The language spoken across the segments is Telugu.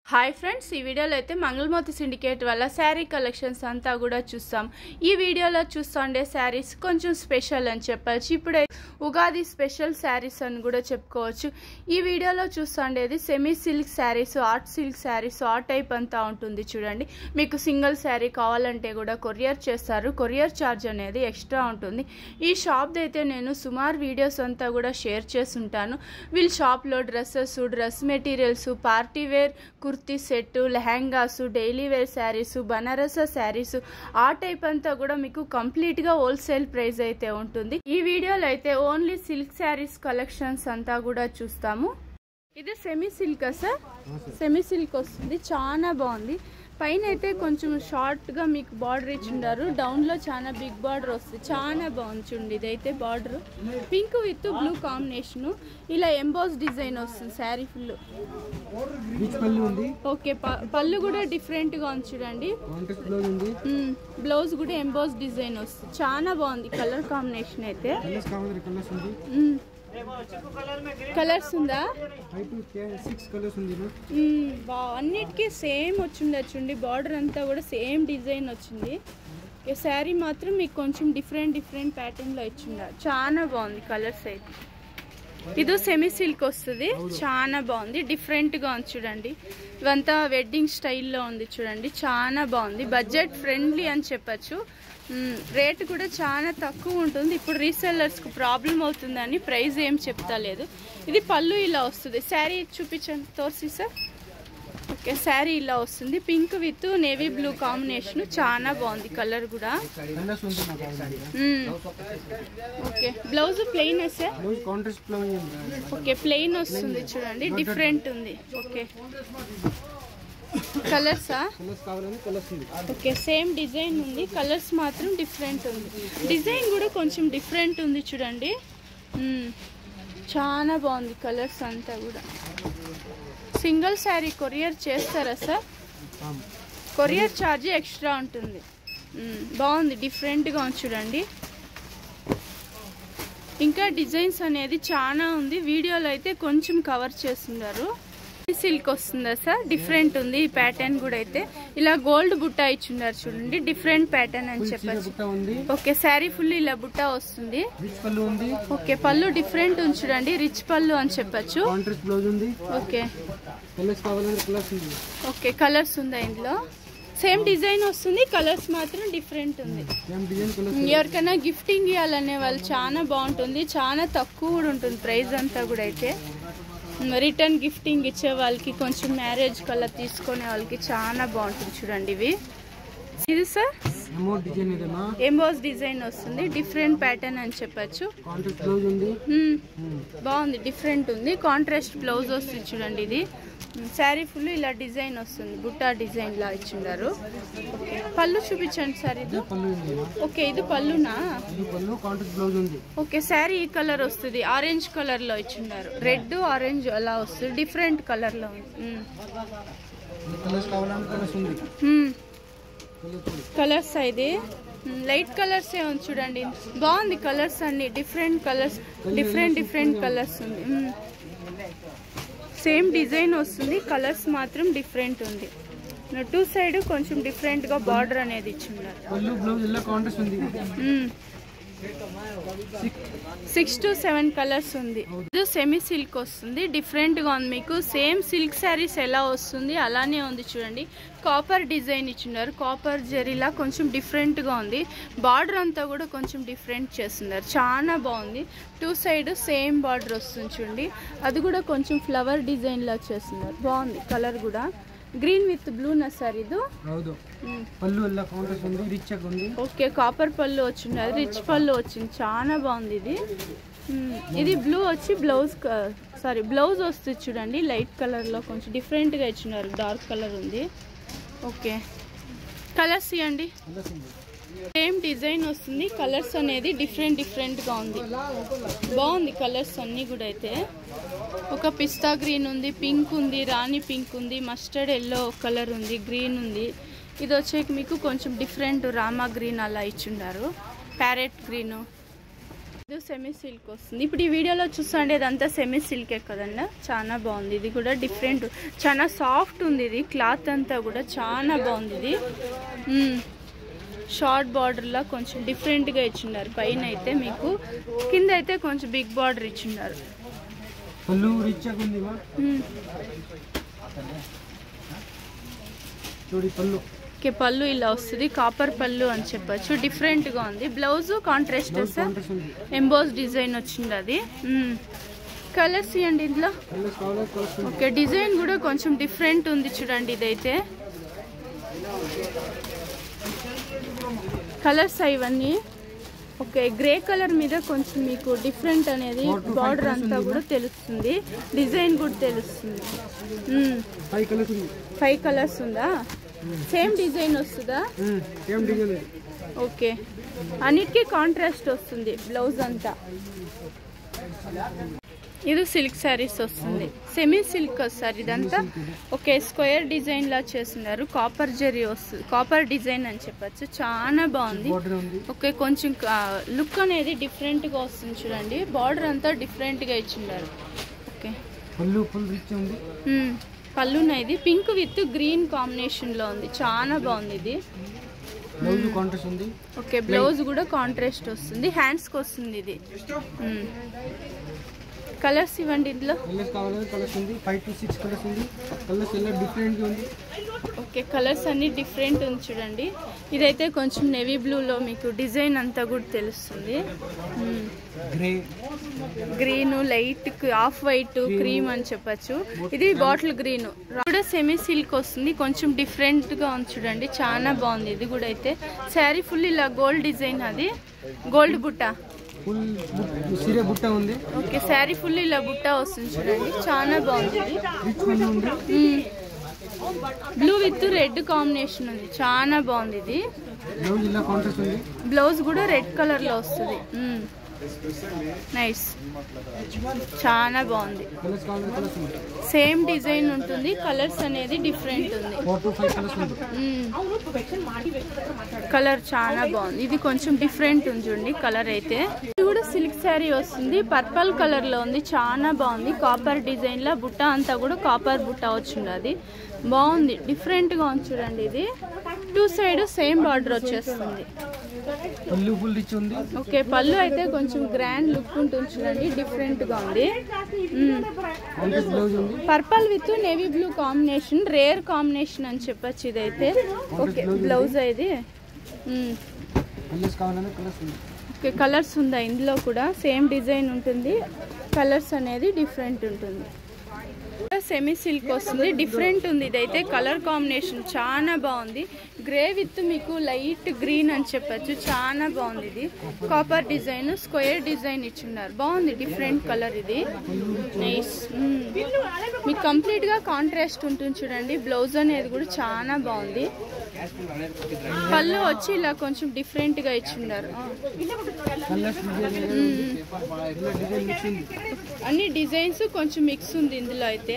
హాయ్ ఫ్రెండ్స్ ఈ వీడియోలో అయితే మంగళమూర్తి సిండికేట్ వల్ల శారీ కలెక్షన్స్ అంతా కూడా చూస్తాం ఈ వీడియోలో చూస్తుండే శారీస్ కొంచెం స్పెషల్ అని చెప్పచ్చు ఇప్పుడే ఉగాది స్పెషల్ శారీస్ అని కూడా చెప్పుకోవచ్చు ఈ వీడియోలో చూస్తుండేది semi silk sarees art silk sarees ఆ టైప్ అంతా ఉంటుంది చూడండి మీకు సింగిల్ శారీ కావాలంటే కూడా కొరియర్ చేస్తారు కొరియర్ ఛార్జ్ అనేది ఎక్స్ట్రా ఉంటుంది ఈ షాప్ది అయితే నేను సుమారు వీడియోస్ అంతా కూడా షేర్ చేస్తుంటాను వీళ్ళ షాప్లో dresses dress materials party wear kurti set lehengas daily wear sarees Banaras sarees ఆ టైప్ అంతా కూడా మీకు కంప్లీట్ గా హోల్సేల్ ప్రైస్ అయితే ఉంటుంది ఈ వీడియోలో అయితే ఓన్లీ సిల్క్ శారీస్ కలెక్షన్స్ అంతా కూడా చూస్తాము ఇది semi silk sir semi silk వస్తుంది చాలా బాగుంది పైన అయితే కొంచెం షార్ట్ గా మీకు బార్డర్ ఇచ్చి ఉండారు డౌన్ లో చాలా బిగ్ బార్డర్ వస్తుంది చాలా బాగుంది చూడండి ఇదైతే border pink with blue combination ఇలా ఎంబోస్ డిజైన్ వస్తుంది శారీ ఫుల్ బీచ్ పల్లి ఉంది ఓకే ప- పళ్ళు కూడా డిఫరెంట్ గా ఉంది చూడండి కాంట్రాక్ట్ బ్లౌజ్ ఉంది మ్మ్. బ్లౌజ్ కూడా ఎంబోస్ డిజైన్ వస్తుంది చాలా బాగుంది కలర్ కాంబినేషన్ అయితే కలర్స్ కావాలి కలర్స్ ఉంది మ్మ్. కలర్స్ ఉందా ఫైవ్ టు సిక్స్ కలర్స్ ఉంది నా. మ్మ్. బా అన్నిటికీ సేమ్ వచ్చిండొచ్చుండి బార్డర్ అంతా కూడా సేమ్ డిజైన్ వచ్చింది ఈ శారీ మాత్రం మీకు కొంచెం డిఫరెంట్ డిఫరెంట్ ప్యాటర్న్లో ఇచ్చిండారు చాలా బాగుంది కలర్స్ అయితే ఇది సెమీ సిల్క్ వస్తుంది చాలా బాగుంది డిఫరెంట్గా ఉంది చూడండి ఇవంతా వెడ్డింగ్ స్టైల్లో ఉంది చూడండి చాలా బాగుంది బడ్జెట్ ఫ్రెండ్లీ అని చెప్పచ్చు రేట్ కూడా చాలా తక్కువ ఉంటుంది ఇప్పుడు రీసెల్లర్స్కి ప్రాబ్లం అవుతుందని ప్రైస్ ఏం చెప్తా లేదు ఇది పళ్ళు ఇలా వస్తుంది శారీ చూపించండి తోర్సి సార్ ఓకే శారీ ఇలా వస్తుంది pink with navy blue combination చాలా బాగుంది కలర్ కూడా కలర్స్ ఉంది నాకు కావాలి మ్మ్. Okay blouse plain sir blouse contract blouse ఉంది ఓకే ప్లెయిన్ వస్తుంది చూడండి డిఫరెంట్ ఉంది ఓకే కలర్సా కలర్స్ కావాలని కలర్స్ ఉంది ఓకే సేమ్ డిజైన్ ఉంది కలర్స్ మాత్రం డిఫరెంట్ ఉంది డిజైన్ కూడా కొంచెం డిఫరెంట్ ఉంది చూడండి మ్మ్. చాలా బాగుంది కలర్స్ అంతా కూడా సింగిల్ శారీ కొరియర్ చేస్తారా సార్ ఆమ్. కొరియర్ ఛార్జ్ ఎక్స్ట్రా ఉంటుంది మ్మ్. బాగుంది డిఫరెంట్గా ఉంది చూడండి ఇంకా డిజైన్స్ అనేది చాలా ఉంది వీడియోలో అయితే కొంచెం కవర్ చేస్తున్నారు సిల్క్ వస్తుందా సార్ డిఫరెంట్ ఉంది ఈ ప్యాటర్న్ కూడా అయితే ఇలా గోల్డ్ బుట్ట ఇచ్చున్నారు చూడండి డిఫరెంట్ ప్యాటర్న్ అని ఫుల్ చీర చెప్పచ్చు బుట్ట ఉంది ఓకే శారీ ఫుల్ ఇలా బుట్ట వస్తుంది బీచ్ పల్లి ఉంది ఓకే పళ్ళు డిఫరెంట్ ఉంది చూడండి రిచ్ పళ్ళు అని చెప్పచ్చు కాంట్రాక్ట్ బ్లౌజ్ ఉంది ఓకే కలర్స్ కావాలని కలర్స్ ఉంది ఓకే కలర్స్ ఉందా ఇందులో సేమ్ డిజైన్ వస్తుంది కలర్స్ మాత్రం డిఫరెంట్ ఉంది ఏం డిజైన్ కలర్స్ ఎవరికైనా గిఫ్టింగ్ ఇవ్వాలనే వాళ్ళు చాలా బాగుంటుంది చాలా తక్కువ కూడా ఉంటుంది ప్రైస్ అంతా కూడా అయితే రిటర్న్ గిఫ్టింగ్ ఇచ్చే వాళ్ళకి కొంచెం మ్యారేజ్ కల్లా తీసుకునే వాళ్ళకి చాలా బాగుంటుంది చూడండి ఇవి ఇది సార్ అమౌంట్ డిజైన్ ఇదేనా ఎంబోస్ డిజైన్ వస్తుంది డిఫరెంట్ ప్యాటర్న్ అని చెప్పచ్చు కాంట్రాక్ట్ బ్లౌజ్ ఉంది మ్మ్. ఉమ్. బాగుంది డిఫరెంట్ ఉంది కాంట్రాస్ట్ బ్లౌజ్ వస్తుంది చూడండి ఇది శారీ ఫుల్ ఇలా డిజైన్ వస్తుంది బుట్టా డిజైన్ లా ఇచ్చిండారు ఓకే పళ్ళు చూపించండి సార్ ఇది ఇదే పల్లి ఉంది నా. ఓకే ఇది పళ్ళునా ఇది పళ్ళు కాంట్రాక్ట్ బ్లౌజ్ ఉంది ఓకే శారీ ఈ కలర్ వస్తుంది ఆరెంజ్ కలర్ లో ఇచ్చిండారు రెడ్ ఆరెంజ్ అలా వస్తుంది డిఫరెంట్ కలర్ లో ఉంది మ్మ్. ఈ కలర్స్ కావాలని కలర్స్ ఉంది మ్మ్. కలర్స్ ఉంది. కలర్స్ ఇది మ్మ్, లైట్ కలర్స్ ఏ ఉంది చూడండి బాగుంది కలర్స్ అన్ని different colours different different colours ఉంది మ్మ్. సేమ్ డిజైన్ వస్తుంది కలర్స్ మాత్రం డిఫరెంట్ ఉంది టూ సైడ్ కొంచెం డిఫరెంట్ గా బార్డర్ అనేది ఇచ్చిండారు పళ్ళు బ్లౌజ్ ఇలా కాంట్రాక్ట్ ఉంది సిక్స్ టు సెవెన్ కలర్స్ ఉంది ఇది సెమీ సిల్క్ వస్తుంది డిఫరెంట్ గా ఉంది మీకు సేమ్ సిల్క్ శారీస్ ఎలా వస్తుంది అలానే ఉంది చూడండి కాపర్ డిజైన్ ఇచ్చినారు కాపర్ జరీలా కొంచెం డిఫరెంట్ గా ఉంది బార్డర్ అంతా కూడా కొంచెం డిఫరెంట్ చేస్తున్నారు చాలా బాగుంది టూ సైడ్ సేమ్ బార్డర్ వస్తుంది చూడండి అది కూడా కొంచెం ఫ్లవర్ డిజైన్ లా చేస్తున్నారు బాగుంది కలర్ కూడా గ్రీన్ విత్ బ్లూ నా సార్ ఇది ಹೌದು పళ్ళు ಎಲ್ಲ కాంట్రాక్ట్ ఉంది రిచ్ ఆಗಿ ఉంది ఓకే కాపర్ పళ్ళు వచ్చింది అది రిచ్ పళ్ళు వచ్చింది చాలా బాగుంది ఇది మ్మ్. ఇది బ్లూ వచ్చి బ్లౌజ్ సారీ బ్లౌజ్ వస్తుంది చూడండి లైట్ కలర్లో కొంచెం డిఫరెంట్గా ఇచ్చినారు డార్క్ కలర్ ఉంది ఓకే కలర్స్ ఇవ్వండి కలర్స్ ఉంది సేమ్ డిజైన్ వస్తుంది కలర్స్ అనేది డిఫరెంట్ డిఫరెంట్గా ఉంది బాగుంది కలర్స్ అన్నీ కూడా అయితే ఒక పిస్తా గ్రీన్ ఉంది పింక్ ఉంది రాణి పింక్ ఉంది మస్టర్డ్ ఎల్లో కలర్ ఉంది గ్రీన్ ఉంది ఇది వచ్చేకి మీకు కొంచెం డిఫరెంట్ రామా గ్రీన్ అలా ఇచ్చిండారు ప్యారెట్ గ్రీన్ ఇది సెమీ సిల్క్ వస్తుంది ఇప్పుడు ఈ వీడియోలో చూస్తుండే ఇదంతా సెమీ సిల్కే కదండి చాలా బాగుంది ఇది కూడా డిఫరెంట్ చాలా సాఫ్ట్ ఉంది ఇది క్లాత్ అంతా కూడా చాలా బాగుంది ఇది మ్మ్. షార్ట్ బార్డర్లా కొంచెం డిఫరెంట్గా ఇచ్చిన్నారు పైన అయితే మీకు కింద అయితే కొంచెం బిగ్ బార్డర్ ఇచ్చిన్నారు పళ్ళు రిచ్గా ఉంది మా మ్మ్. చూడు ఈ పళ్ళు ఓకే పళ్ళు ఇలా వస్తుంది కాపర్ పళ్ళు అని చెప్పొచ్చు డిఫరెంట్గా ఉంది blouse contrast blouse sir contrast ఉంది ఎంబోస్ డిజైన్ వచ్చింది అది కలర్స్ ఇవ్వండి ఇందులో కలర్స్ కావాలి కలర్స్ ఉంది ఓకే డిజైన్ కూడా కొంచెం డిఫరెంట్ ఉంది చూడండి ఇదైతే కలర్స్ ఇవన్నీ ఓకే గ్రే కలర్ మీద కొంచెం మీకు డిఫరెంట్ అనేది Four to five border colours అంతా ఉంది కూడా తెలుస్తుంది డిజైన్ కూడా తెలుస్తుంది ఫైవ్ కలర్స్ ఉంది ఫైవ్ కలర్స్ ఉందా సేమ్ డిజైన్ వస్తుందా ఏం డిజైన్ ఇది ఓకే అన్నిటికీ కాంట్రాస్ట్ వస్తుంది బ్లౌజ్ అంతా ఇది సిల్క్ శారీస్ వస్తుంది సెమీ సిల్క్ వస్తుంది ఇదంతా ఓకే స్క్వేర్ డిజైన్ లా చేస్తున్నారు కాపర్ జరీ వస్తుంది కాపర్ డిజైన్ అని చెప్పొచ్చు చాలా బాగుంది బార్డర్ ఉంది ఓకే కొంచెం లుక్ అనేది different గా వస్తుంది చూడండి బార్డర్ అంతా different గా ఇచ్చిన్నారు ఓకే పళ్ళు ఫుల్ రిచ్ ఉంది మ్మ్. పళ్ళున ఇది పింక్ విత్ గ్రీన్ కాంబినేషన్లో ఉంది చాలా బాగుంది ఇది బ్లౌజ్ కాంట్రాస్ట్ ఉంది ఓకే బ్లౌజ్ కూడా కాంట్రాస్ట్ వస్తుంది హ్యాండ్స్కి వస్తుంది ఇది కలర్స్ ఇవ్వండి ఇందులో కలర్స్ కావాలి కలర్స్ ఉంది ఫైవ్ టు సిక్స్ కలర్స్ ఉంది కలర్స్ ఎలా డిఫరెంట్గా ఉంది ఓకే కలర్స్ అన్ని డిఫరెంట్ ఉంది చూడండి ఇదైతే కొంచెం నెవీ బ్లూలో మీకు డిజైన్ అంతా కూడా తెలుస్తుంది grey green light off white cream అని చెప్పొచ్చు ఇది బాటిల్ గ్రీన్ కూడా సెమీ సిల్క్ వస్తుంది కొంచెం డిఫరెంట్ గా ఉంది చూడండి చాలా బాగుంది ఇది కూడా అయితే శారీ ఫుల్ ఇలా గోల్డ్ డిజైన్ అది గోల్డ్ బుట్ట ఫుల్ సిరే బుట్ట ఉంది ఓకే శారీ ఫుల్ ఇలా బుట్ట వస్తుంది చూడండి చాలా బాగుంది ఇది రిచ్ పళ్ళు ఉంది బ్లూ విత్ రెడ్ కాంబినేషన్ ఉంది చాలా బాగుంది ఇది బ్లౌజ్ ఇలా కాంట్రాస్ట్ ఉంది బ్లౌజ్ కూడా రెడ్ కలర్ లో వస్తుంది నైస్ చాలా బాగుంది కలర్స్ కావాలి కలర్స్ ఉంది సేమ్ డిజైన్ ఉంటుంది కలర్స్ అనేది డిఫరెంట్ ఉంది ఫోర్ టు ఫైవ్ కలర్స్ ఉంది కలర్ చాలా బాగుంది ఇది కొంచెం డిఫరెంట్ ఉంది చూడండి కలర్ అయితే ఇది కూడా సిల్క్ శారీ వస్తుంది పర్పల్ కలర్ లో ఉంది చాలా బాగుంది కాపర్ డిజైన్ లో బుట్ట అంతా కూడా కాపర్ బుట్ట వచ్చింది అది బాగుంది డిఫరెంట్ గా ఉంది చూడండి ఇది టూ సైడ్ సేమ్ బార్డర్ వచ్చేస్తుంది పళ్ళు ఫుల్ రిచ్ ఉంది ఓకే పళ్ళు అయితే కొంచెం గ్రాండ్ లుక్ ఉంటుంది చూడండి డిఫరెంట్ గా ఉంది కాంట్రాస్ట్ బ్లౌజ్ ఉంది purple with navy blue combination rare combination అని చెప్పొచ్చు ఇదైతే ఓకే బ్లౌజ్ ఇది మ్మ్. కలర్స్ కావాలన్నా కలర్స్ ఉంది ఓకే కలర్స్ ఉందా ఇందులో కూడా సేమ్ డిజైన్ ఉంటుంది కలర్స్ అనేది డిఫరెంట్ ఉంటుంది సెమీ సిల్క్ వస్తుంది డిఫరెంట్ ఉంది ఇదైతే కలర్ కాంబినేషన్ చాలా బాగుంది గ్రే విత్ మీకు లైట్ గ్రీన్ అని చెప్పొచ్చు చాలా బాగుంది ఇది కాపర్ డిజైన్ స్క్వేర్ డిజైన్ ఇచ్చున్నారు బాగుంది డిఫరెంట్ కలర్ ఇది నైస్ మీకు కంప్లీట్ గా కాంట్రాస్ట్ ఉంటుంది చూడండి బ్లౌజ్ అనేది కూడా చాలా బాగుంది పళ్ళు వచ్చి ఇలా కొంచెం డిఫరెంట్ గా ఇచ్చున్నారు కలర్స్ డిజైన్ ఇలా డిజైన్ మిక్స్ ఉంది అన్ని డిజైన్స్ కొంచెం మిక్స్ ఉంది ఇందులో అయితే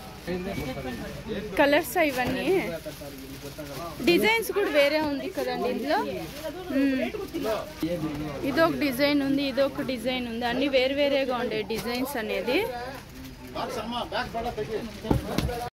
కలర్స్ ఇవన్నీ డిజైన్స్ కూడా వేరే ఉంది కదండి ఇందులో మ్మ్. ఇదొక డిజైన్ ఉంది ఇదొక డిజైన్ ఉంది అన్ని వేరు వేరేగా ఉండే డిజైన్స్ అనేది